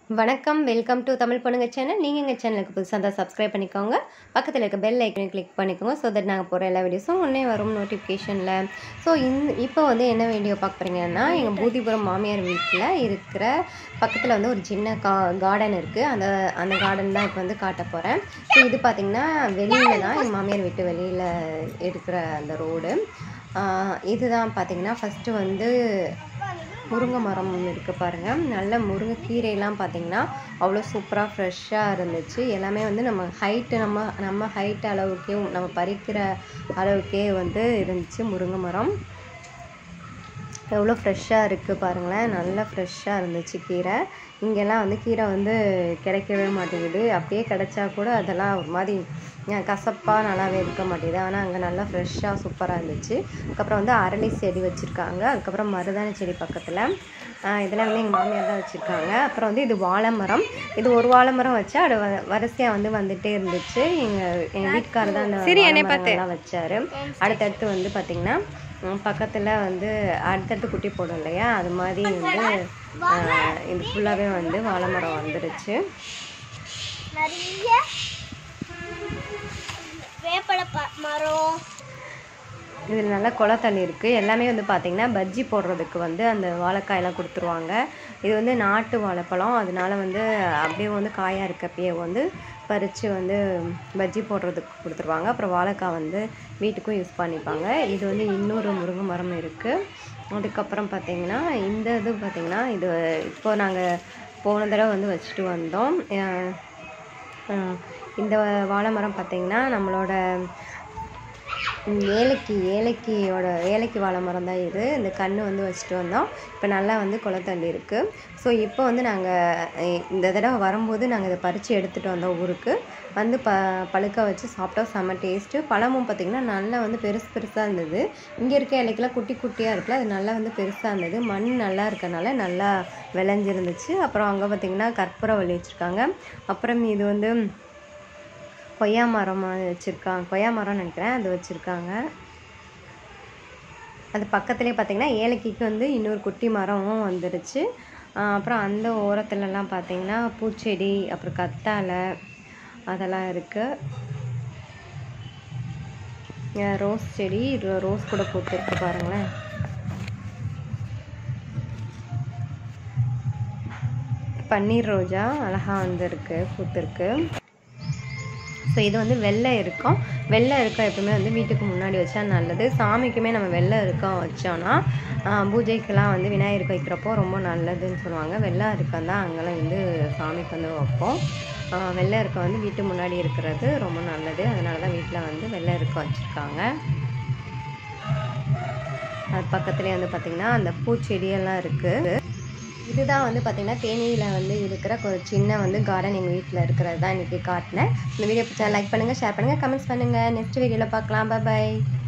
வணக்கம் welcome to Tamil பொண்ணுங்க channel நீங்கள் எங்கள் சேனலுக்கு புதுசாக இருந்தால் சப்ஸ்கிரைப் பண்ணிக்கோங்க பக்கத்தில் இருக்க பெல் ஐக்கனை கிளிக் பண்ணிக்கோங்க ஸோ தட் நாங்கள் போகிற எல்லா வீடியோஸும் உடனே வரும் நோட்டிஃபிகேஷனில் ஸோ இந்த இப்போ வந்து என்ன வீடியோ பார்க்க போகிறீங்கன்னா எங்கள் பூதிபுரம் மாமியார் வீட்டில் இருக்கிற பக்கத்தில் வந்து ஒரு சின்ன கா கார்டன் இருக்குது அந்த அந்த கார்டன் தான் இப்போ வந்து காட்ட போகிறேன் ஸோ இது பார்த்திங்கன்னா வெளியில் தான் எங்கள் மாமியார் வீட்டு வெளியில் இருக்கிற அந்த ரோடு இதுதான் பார்த்திங்கன்னா ஃபஸ்ட்டு வந்து முருங்கை மரம் இருக்குது பாருங்கள் நல்ல முருங்கை கீரையெல்லாம் பார்த்தீங்கன்னா அவ்வளோ சூப்பராக ஃப்ரெஷ்ஷாக இருந்துச்சு எல்லாமே வந்து நம்ம ஹைட்டு நம்ம நம்ம ஹைட் அளவுக்கே நம்ம பறிக்கிற அளவுக்கே வந்து இருந்துச்சு முருங்கை மரம் எவ்வளோ ஃப்ரெஷ்ஷாக இருக்குது பாருங்களேன் நல்லா ஃப்ரெஷ்ஷாக இருந்துச்சு கீரை இங்கெல்லாம் வந்து கீரை வந்து கிடைக்கவே மாட்டேங்குது அப்படியே கிடைச்சா கூட அதெல்லாம் ஒரு மாதிரி கசப்பாக நல்லாவே இருக்க மாட்டேங்குது ஆனால் அங்கே நல்லா ஃப்ரெஷ்ஷாக சூப்பராக இருந்துச்சு அதுக்கப்புறம் வந்து அரளி செடி வச்சுருக்காங்க அதுக்கப்புறம் மருதாணி செடி பக்கத்தில் இதெல்லாம் வந்து எங்கள் மாமியார் தான் வச்சுருக்காங்க அப்புறம் வந்து இது வாழை மரம் இது ஒரு வாழை மரம் வச்சா அது வ வரிசையாக வந்து வந்துட்டே இருந்துச்சு எங்கள் எங்கள் வீட்டுக்காரர் தான் அந்த வாழை மரங்கள்லாம் வச்சார் அடுத்தடுத்து வந்து பார்த்திங்கன்னா பக்கத்தில் வந்து அடுத்தடுத்து குட்டி போடும் இல்லையா அது மாதிரி வந்து இது ஃபுல்லாகவே வந்து வாழை மரம் வந்துருச்சு நிறைய வேப்பலை ப- மரம் இதில் நல்லா குள தண்ணி இருக்குது எல்லாமே வந்து பார்த்திங்கன்னா பஜ்ஜி போடுறதுக்கு வந்து அந்த வாழைக்காயெல்லாம் கொடுத்துருவாங்க இது வந்து நாட்டு வாழைப்பழம் அதனால வந்து அப்படியே வந்து காயாக இருக்கப்பயே வந்து பறித்து வந்து பஜ்ஜி போடுறதுக்கு கொடுத்துருவாங்க அப்புறம் வாழைக்காய் வந்து வீட்டுக்கும் யூஸ் பண்ணிப்பாங்க இது வந்து இன்னொரு முருங்கை மரம் இருக்குது அதுக்கப்புறம் பார்த்திங்கன்னா இந்த இது பார்த்திங்கன்னா இது இப்போ நாங்கள் போன தடவை வந்து வச்சுட்டு வந்தோம் அஹ் அஹ் இந்த வாழை மரம் பார்த்திங்கன்னா நம்மளோட ம், ஏலக்கி ஏலக்கியோட ஏலக்கி வாழை மரம் தான் இது இந்த கன்று வந்து வச்சுட்டு வந்தோம் இப்போ நல்லா வந்து குளத்தள்ளி இருக்குது ஸோ இப்போ வந்து நாங்கள் இந்த தடவை வரும்போது நாங்கள் இதை பறித்து எடுத்துகிட்டு வந்தோம் ஊருக்கு வந்து ப பழுக்க வச்சு சாப்பிட்டோம் செம்ம டேஸ்ட்டு பழமும் பார்த்திங்கன்னா நல்லா வந்து பெருசு பெருசாக இருந்தது இங்கே இருக்க இலைக்கெல்லாம் குட்டி குட்டியாக இருக்குல்ல அது நல்லா வந்து பெருசாக இருந்தது மண் நல்லா இருக்கனால நல்லா விளைஞ்சிருந்துச்சு அப்புறம் அங்கே பார்த்திங்கன்னா கற்பூரவள்ளி வச்சுருக்காங்க அப்புறம் இது வந்து கொய்யா மரம் வச்சுருக்காங்க கொய்யா மரம்னு நினைக்கிறேன் அது வச்சுருக்காங்க அது பக்கத்துலேயே பார்த்தீங்கன்னா ஏலக்கிக்கு வந்து இன்னொரு குட்டி மரமும் வந்துருச்சு ஆஹ் அப்புறம் அந்த ஓரத்துலலாம் பார்த்தீங்கன்னா பூச்செடி அப்புறம் கத்தாழை அதெல்லாம் இருக்குது ரோஸ் செடி ரோ- ரோஸ் கூட பூத்திருக்கு பாருங்களேன் பன்னீர் ரோஜா அழகாக வந்துருக்கு பூத்திருக்கு ஸோ இது வந்து வெள்ளை இருக்கும் வெள்ளை இருக்கம் எப்பவுமே வந்து வீட்டுக்கு முன்னாடி வச்சா நல்லது சாமிக்குமே நம்ம வெள்ளை இருக்கம் வச்சோன்னா ஆஹ், பூஜைக்கெல்லாம் வந்து விநாயகருக்கு வைக்கிறப்போ ரொம்ப நல்லதுன்னு சொல்லுவாங்க வெள்ளை இருக்கம் தான் அங்கெல்லாம் வந்து சாமிக்கு வந்து வைப்போம் ஆஹ், வெள்ளை இருக்கம் வந்து வீட்டு முன்னாடி இருக்கிறது ரொம்ப நல்லது அதனால தான் வீட்டில் வந்து வெள்ளை இருக்கம் வச்சுருக்காங்க அது பக்கத்துலேயே வந்து பார்த்திங்கன்னா அந்த பூச்செடியெல்லாம் இருக்குது இதுதான் வந்து பார்த்திங்கன்னா தேனியில் வந்து இருக்கிற ஒரு சின்ன வந்து கார்டன் எங்கள் வீட்டில் இருக்கிறது தான் இன்றைக்கி காட்டினேன் இந்த வீடியோ பிடிச்சா லைக் பண்ணுங்கள் ஷேர் பண்ணுங்கள் கமெண்ட்ஸ் பண்ணுங்கள் நெக்ஸ்ட் வீடியோவில் பார்க்கலாம் பை